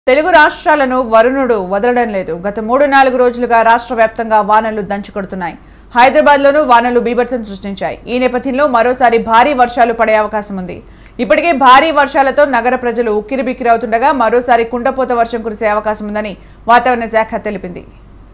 తెలుగు రాష్ట్రాలను వరుణుడు వదలడం లేదు గత మూడు నాలుగు రోజులుగా రాష్ట్ర వ్యాప్తంగా వానలు దంచుకొడుతున్నాయి హైదరాబాద్ లోనూ వానలు బీభత్సం సృష్టించాయి ఈ నేపథ్యంలో మరోసారి భారీ వర్షాలు పడే అవకాశం ఉంది ఇప్పటికే భారీ వర్షాలతో నగర ప్రజలు ఉక్కిరిబిక్కిరవుతుండగా మరోసారి కుండపోత వర్షం కురిసే అవకాశం ఉందని వాతావరణ శాఖ తెలిపింది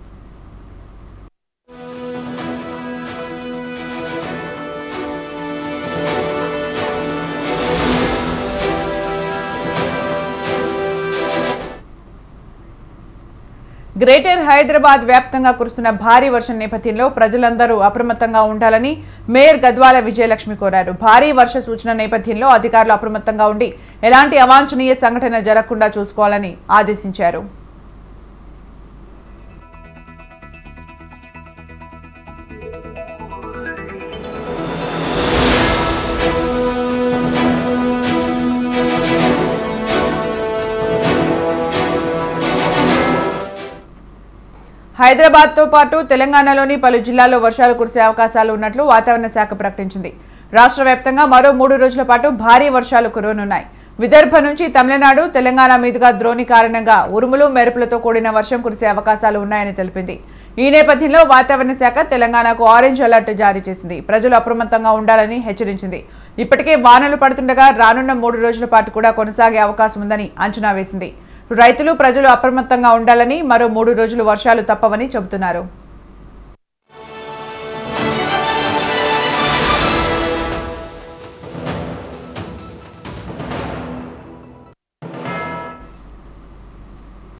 గ్రేటర్ హైదరాబాద్ వ్యాప్తంగా కురుస్తున్న భారీ వర్షం నేపథ్యంలో ప్రజలందరూ అప్రమత్తంగా ఉండాలని మేయర్ గద్వాల విజయలక్ష్మి కోరారు భారీ వర్ష సూచన నేపథ్యంలో అధికారులు అప్రమత్తంగా ఉండి ఎలాంటి అవాంఛనీయ సంఘటన జరగకుండా చూసుకోవాలని ఆదేశించారు హైదరాబాద్ తో పాటు తెలంగాణలోని పలు జిల్లాల్లో వర్షాలు కురిసే అవకాశాలు ఉన్నట్లు వాతావరణ శాఖ ప్రకటించింది రాష్ట్ర వ్యాప్తంగా మరో మూడు రోజుల పాటు భారీ వర్షాలు కురవనున్నాయి విదర్భ నుంచి తమిళనాడు తెలంగాణ మీదుగా ద్రోణి కారణంగా ఉరుములు మెరుపులతో కూడిన వర్షం కురిసే అవకాశాలు ఉన్నాయని తెలిపింది ఈ నేపథ్యంలో వాతావరణ శాఖ తెలంగాణకు ఆరెంజ్ అలర్ట్ జారీ చేసింది ప్రజలు అప్రమత్తంగా ఉండాలని హెచ్చరించింది ఇప్పటికే వానలు పడుతుండగా రానున్న మూడు రోజుల పాటు కూడా కొనసాగే అవకాశం ఉందని అంచనా వేసింది రైతులు ప్రజలు అప్రమత్తంగా ఉండాలని మరో మూడు రోజులు వర్షాలు తప్పవని చెబుతున్నారు